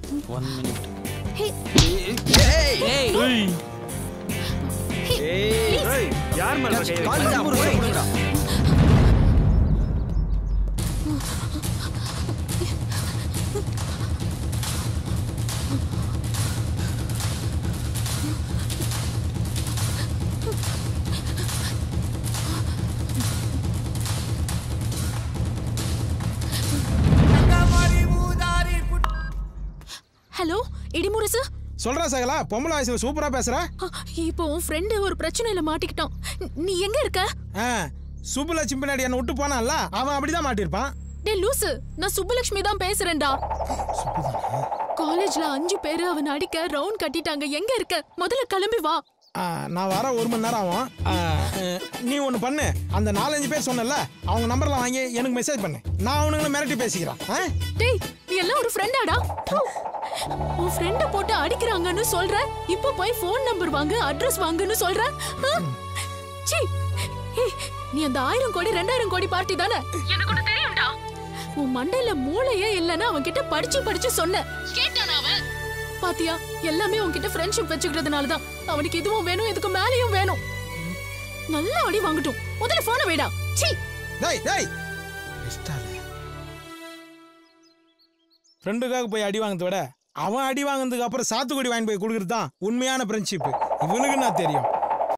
One minute ஹே ஏய் ஏய் யார் மேல கை காலேஜ் ஒரு வைக்கிறா? கொடுங்கடா ஹலோ இடிமுரசு சொல்றேன் சகலா பொம்பளை வயசுல சூப்பரா பேசுற இப்போ உன் ஃப்ரெண்டு ஒரு பிரச்சனையில மாட்டிக்கிட்டான் நீ எங்க இருக்க ஆ, சுப்புலட்சுமி பின்னாடி என்ன விட்டு போனான்ல அவன் அப்படிதான் மாட்டிருப்பான் டே லூசு நான் சுப்புலட்சுமி தான் பேசுறேன்டா காலேஜ்ல அஞ்சு பேரு அவன் அடிக்க ரவுண்ட் கட்டிட்டாங்க எங்க இருக்க முதல்ல கிளம்பி வா ஆ, நான் வர ஒரு மணி நேரம் ஆகும் ஆ, அஹ், நீ ஒன்று பண்ணு அந்த நாலஞ்சு பேர் சொன்னல அவங்க நம்பர்லாம் வாங்கி எனக்கு மெசேஜ் பண்ணு நான் அவனுங்களை மிரட்டி பேசிக்கிறேன் ஆ? டேய் நீ எல்லாம் ஒரு ஃப்ரெண்டாடா உன் ஃப்ரெண்ட போட்டு அடிக்கிறாங்கன்னு சொல்ற இப்போ போய் ஃபோன் நம்பர் வாங்கு அட்ரஸ் வாங்குன்னு சொல்ற ஆ? சீ ஏய், நீ அந்த ஆயிரம் கோடி ரெண்டாயிரம் கோடி பார்ட்டி தானே எனக்கு ஒண்ணு தெரியும்டா உன் மண்டையில மூளையே இல்லைன்னு அவன் கிட்ட படிச்சு படிச்சு சொன்ன கேட்டானா அவன் பாத்தியா எல்லாமே உன்கிட்ட ஃப்ரெண்ட்ஷிப் வச்சுக்கிறதுனால தான் அவனுக்கு இதுவும் வேணும் இதுக்கு மேலேயும் வேணும் நல்லா அடி வாங்கட்டும் முதல்ல போனை வைடா சீ டேய் டேய் ஃப்ரெண்டுக்காக போய் அடி வாங்குறத விட அவன் அடி வாங்கினதுக்கு அப்புறம் சாத்துக்குடி வாங்கி போய் கொடுக்குறது தான் உண்மையான ஃப்ரெண்ட்ஷிப் இவனுக்கு நான் தெரியும்